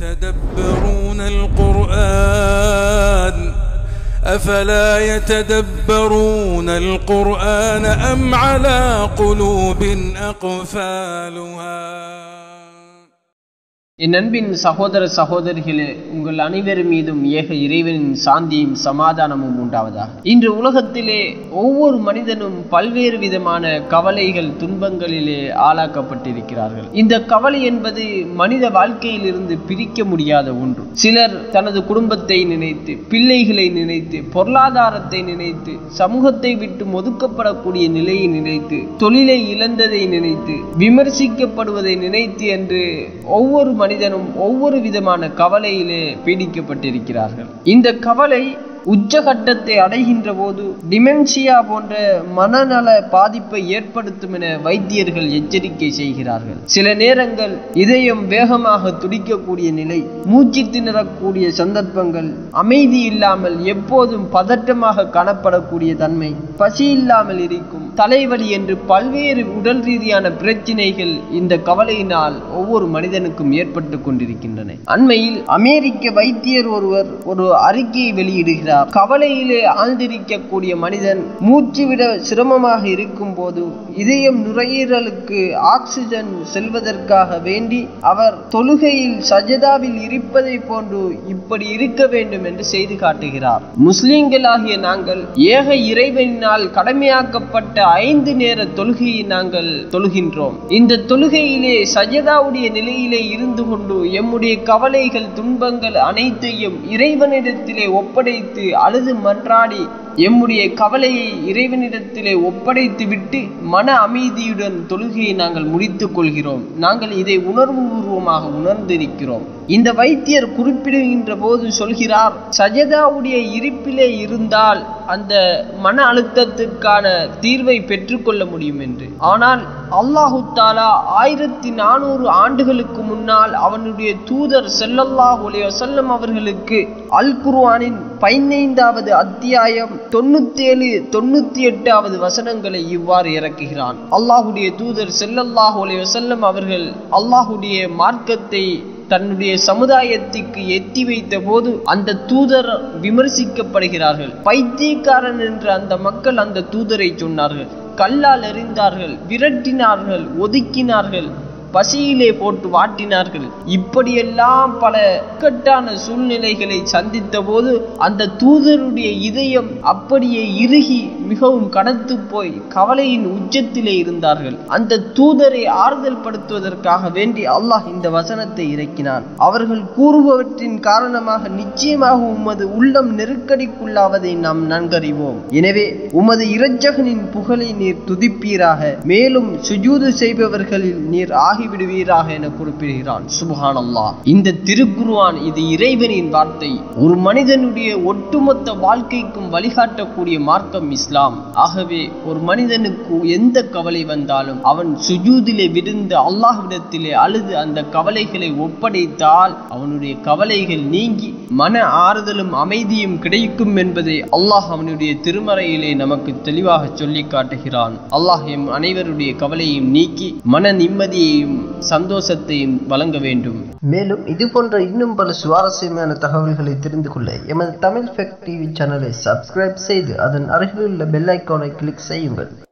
يتدبرون القرآن أفلا يتدبرون القرآن أم على قلوب أقفالها என் அன்பின் சகோதர சகோதரிகளே உங்கள் அனைவர் மீதும் ஏக இறைவனின் சாந்தியும் சமாதானமும் உண்டாவதாக இன்று உலகத்திலே ஒவ்வொரு மனிதனும் பல்வேறு விதமான கவலைகள் துன்பங்களிலே ஆளாக்கப்பட்டிருக்கிறார்கள் இந்த கவலை என்பது மனித வாழ்க்கையில் இருந்து பிரிக்க முடியாத ஒன்று சிலர் தனது குடும்பத்தை நினைத்து பிள்ளைகளை நினைத்து பொருளாதாரத்தை நினைத்து சமூகத்தை விட்டு ஒதுக்கப்படக்கூடிய நிலையை நினைத்து தொழிலை இழந்ததை நினைத்து விமர்சிக்கப்படுவதை நினைத்து என்று ஒவ்வொரு மனிதனும் ஒவ்வொரு விதமான கவலையிலே பீடிக்கப்பட்டிருக்கிறார்கள் இந்த கவலை உச்சகட்டத்தை அடைகின்ற போது டிமென்சியா போன்ற மனநல பாதிப்பை ஏற்படுத்தும் என வைத்தியர்கள் எச்சரிக்கை செய்கிறார்கள் சில நேரங்கள் இதயம் வேகமாக துடிக்கக்கூடிய நிலை மூச்சு திணறக்கூடிய சந்தர்ப்பங்கள் அமைதி இல்லாமல் எப்போதும் பதட்டமாக காணப்படக்கூடிய தன்மை பசி இல்லாமல் இருக்கும் தலைவலி என்று பல்வேறு உடல் ரீதியான பிரச்சினைகள் இந்த கவலையினால் ஒவ்வொரு மனிதனுக்கும் ஏற்பட்டு கொண்டிருக்கின்றன அண்மையில் அமெரிக்க வைத்தியர் ஒருவர் ஒரு அறிக்கையை வெளியிடுகிறார் கவலையிலே ஆழ்ந்திருக்கக்கூடிய மனிதன் மூச்சு விட சிரமமாக இருக்கும் போது இதயம் நுரையீரலுக்கு ஆக்சிஜன் செல்வதற்காக வேண்டி அவர் தொழுகையில் சஜதாவில் இருப்பதை போன்று இப்படி இருக்க வேண்டும் என்று செய்து காட்டுகிறார் முஸ்லிம்களாகிய நாங்கள் ஏக இறைவனால் கடமையாக்கப்பட்ட ஐந்து நேர தொழுகையை நாங்கள் தொழுகின்றோம் இந்த தொழுகையிலே சஜதாவுடைய நிலையிலே இருந்து கொண்டு எம்முடைய கவலைகள் துன்பங்கள் அனைத்தையும் இறைவனிடத்திலே ஒப்படைத்து அழுது மன்றாடி எம்முடைய கவலையை இறைவனிடத்திலே ஒப்படைத்து விட்டு மன அமைதியுடன் தொழுகையை நாங்கள் முடித்துக் கொள்கிறோம் நாங்கள் இதை உணர்வுபூர்வமாக உணர்ந்திருக்கிறோம் இந்த வைத்தியர் குறிப்பிடுகின்ற போது சொல்கிறார் சஜதாவுடைய இருப்பிலே இருந்தால் அந்த மன அழுத்தத்திற்கான தீர்வை பெற்றுக்கொள்ள முடியும் என்று ஆனால் அல்லாஹு தாலா ஆயிரத்தி நானூறு ஆண்டுகளுக்கு முன்னால் அவனுடைய தூதர் செல்லல்லாஹு அலைஹி வஸல்லம் அவர்களுக்கு அல் குர்ஆனின் பதினைந்தாவது அத்தியாயம் தொண்ணூத்தி ஏழு தொண்ணூத்தி எட்டாவது வசனங்களை இவ்வாறு இறக்குகிறான் அல்லாஹுடைய தூதர் செல்லல்லாஹு அலைஹி வஸல்லம் அவர்கள் அல்லாஹுடைய மார்க்கத்தை தன்னுடைய சமுதாயத்துக்கு எத்தி வைத்த போது அந்த தூதர் விமர்சிக்கப்படுகிறார்கள் பைத்தியக்காரன் என்று அந்த மக்கள் அந்த தூதரை சொன்னார்கள் கல்லால் எறிந்தார்கள் விரட்டினார்கள் ஒதுக்கினார்கள் பசியிலே போட்டு வாட்டினார்கள் இப்படியெல்லாம் பல இக்கட்டான சூழ்நிலைகளை சந்தித்த போது அந்த தூதருடைய இதயம் அப்படியே இறுகி மிகவும் கடத்து போய் கவலையின் உச்சத்திலே இருந்தார்கள் அந்த தூதரை ஆறுதல் படுத்துவதற்காக வேண்டி அல்லாஹ் இந்த வசனத்தை இறக்கினான் அவர்கள் கூறுபவற்றின் காரணமாக நிச்சயமாக உமது உள்ளம் நெருக்கடிக்குள்ளாவதை நாம் நன்கறிவோம் எனவே உமது இரட்சகனின் புகழை நீர் துதிப்பீராக மேலும் சுஜூது செய்பவர்களில் நீர் ஆகிவிடுவீராக என குறிப்பிடுகிறான் சுபஹான் அல்லாஹ் இந்த திருக்குருவான் இது இறைவனின் வார்த்தை ஒரு மனிதனுடைய ஒட்டுமொத்த வாழ்க்கைக்கும் வழிகாட்டக்கூடிய மார்க்கம் இஸ்லாம் ஆகவே ஒரு மனிதனுக்கு எந்த கவலை வந்தாலும் அவன் சுஜூதிலே விழுந்து அல்லாஹ்விடத்திலே அழுது அந்த கவலைகளை ஒப்படைத்தால் அவனுடைய கவலைகள் நீங்கி மன ஆறுதலும் அமைதியும் கிடைக்கும் என்பதை அல்லாஹ் அவனுடைய திருமறையிலே நமக்கு தெளிவாக சொல்லி காட்டுகிறான் அல்லாஹ் எம் அனைவருடைய கவலையும் நீக்கி மன நிம்மதியையும் சந்தோஷத்தையும் வழங்க வேண்டும் மேலும் இது போன்ற இன்னும் பல சுவாரஸ்யமான தகவல்களை தெரிந்து கொள்ள எமது தமிழ் ஃபெக்ட் டிவி சேனலை சப்ஸ்கிரைப் செய்து அதன் அருகிலுள்ள பெல் ஐக்கானை கிளிக் செய்யுங்கள்